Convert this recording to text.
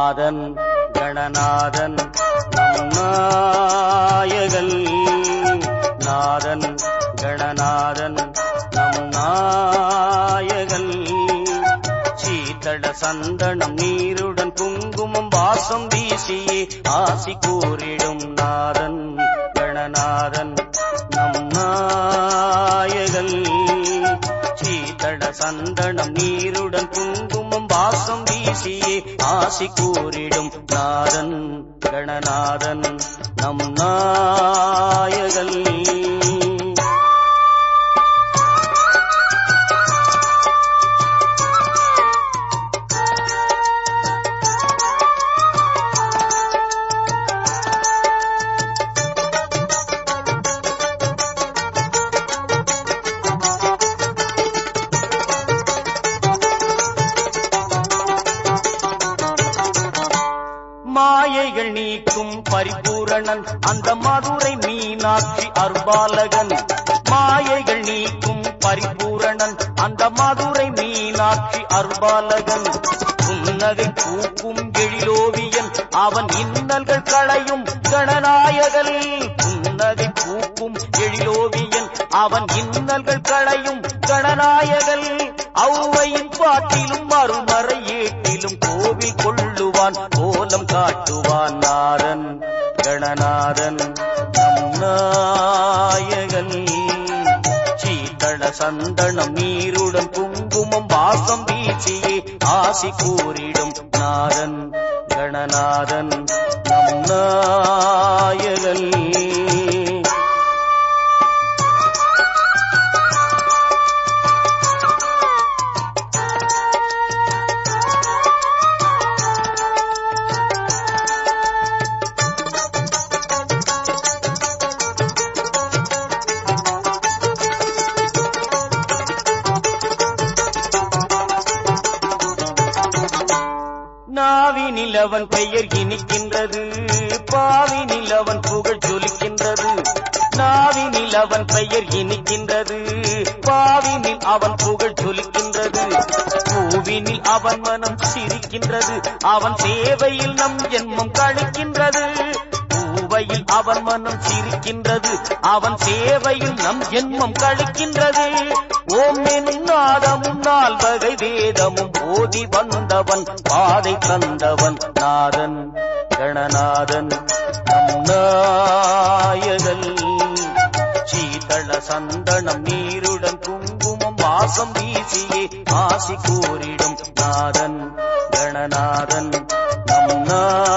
நாதன் கணநாதன் நம் நாயகன் நாதன் கணநாதன் நம் நாயகன் சீதள சந்தனம் நீருடன் குங்குமம் வாசம் வீசியே ஆசி கூறிடும் நாதன் கணநாதன் நம் நாயகன் சீதள சந்தனம் நீருடன் குங்குமம் வாசம் வீசியே ஆசி கூறிடும் நாதன் கணநாதன் நம் நாயகன் மாயைகள் நீக்கும் பரிபூரணன் அந்த மதுரை மீனாட்சி அருபாலகன் மாயைகள் நீக்கும் பரிபூரணன் அந்த மதுரை மீனாட்சி அருபாலகன் புன்னகை பூக்கும் எழிலோவியன் அவன் இன்னல்கள் களையும் கணநாயகன் புன்னகை பூக்கும் எழிலோவியன் அவன் இன்னல்கள் களையும் கணநாயகன் ஔவையின் பாட்டிலும் மறுமறை ஏட்டிலும் கோவில் கொள்ளுவான் கோலம் காட்டுவான் நாதன் கணநாதன் நம் நாயகன் சீதள சந்தனம் நீருடன் குங்குமம் வாசம் வீசியே ஆசி கூறிடும் நாதன் கணநாதன் நம் நாயகன் நாவினில் அவன் பெயர் இனிக்கின்றது பாவினில் அவன் புகழ் ஜொலிக்கின்றது நாவினில் அவன் பெயர் இனிக்கின்றது பாவினில் அவன் புகழ் ஜொலிக்கின்றது பூவினில் அவன் மனம் சிரிக்கின்றது அவன் சேவையில் நம் ஜென்மம் கழிக்கின்றது பூவையில் அவன் மனம் சிரிக்கின்றது அவன் சேவையில் நம் ஜென்மம் கழிக்கின்றது ஓம் எனும் நாதமும் நால்வகை வேதமும் ஓதி வந்தவன் பாதை தந்தவன் நாதன் கணநாதன் நம் நாயகன் சீதள சந்தனம் நீருடன் குங்குமம் வாசம் வீசியே ஆசி கூறிடும் நாதன் கணநாதன் நம் நாயகன்